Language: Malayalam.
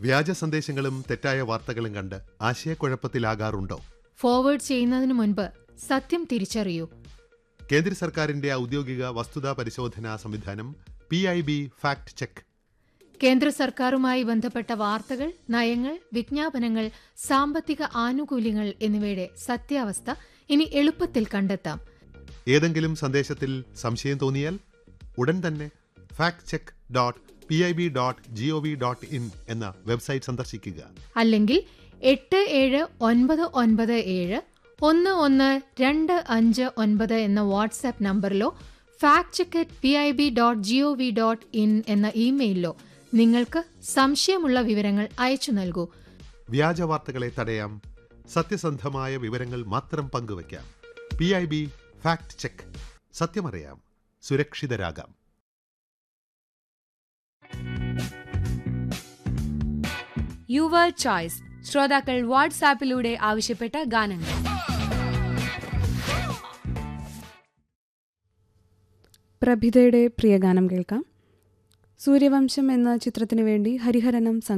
വ്യാജ സന്ദേശങ്ങളും തെറ്റായ വാർത്തകളും കണ്ട് ആശയക്കുഴപ്പത്തിലാകാറുണ്ടോ ഫോർവേഡ് ചെയ്യുന്നതിന് മുൻപ് സത്യം തിരിച്ചറിയൂ കേന്ദ്ര സർക്കാരിന്റെ ഔദ്യോഗിക വസ്തുതാ പരിശോധനാ സംവിധാനം P I B fact check കേന്ദ്ര സർക്കാരുമായി ബന്ധപ്പെട്ട വാർത്തകൾ നയങ്ങൾ വിജ്ഞാപനങ്ങൾ സാമ്പത്തിക ആനുകൂല്യങ്ങൾ എന്നിവയുടെ സത്യാവസ്ഥ ഇനി എളുപ്പത്തിൽ കണ്ടെത്താം ഏതെങ്കിലും സന്ദേശത്തിൽ സംശയം തോന്നിയാൽ ഉടൻ തന്നെ fact check dot P I B dot G O V dot in എന്ന വെബ്സൈറ്റ് സന്ദർശിക്കുക അല്ലെങ്കിൽ എട്ട് ഏഴ് ഒൻപത് ഒൻപത് ഏഴ് ഒന്ന് ഒന്ന് രണ്ട് അഞ്ച് ഒൻപത് എന്ന വാട്സാപ്പ് നമ്പറിലോ fact check P I B dot G O V dot in എന്ന ഇമെയിലിലോ നിങ്ങൾക്ക് സംശയമുള്ള വിവരങ്ങൾ അയച്ചു നൽകൂ വ്യാജ വാർത്തകളെ തടയാം സത്യസന്ധമായ വിവരങ്ങൾ മാത്രം പങ്കുവയ്ക്കാം P I B fact check സത്യമറിയാം സുരക്ഷിതരാകാം യുവർ ചോയ്സ് ശ്രോതാക്കൾ വാട്സാപ്പിലൂടെ ആവശ്യപ്പെട്ട ഗാനങ്ങൾ പ്രഭിതയുടെ പ്രിയ ഗാനം കേൾക്കാം സൂര്യവംശം എന്ന ചിത്രത്തിനു വേണ്ടി ഹരിഹരനം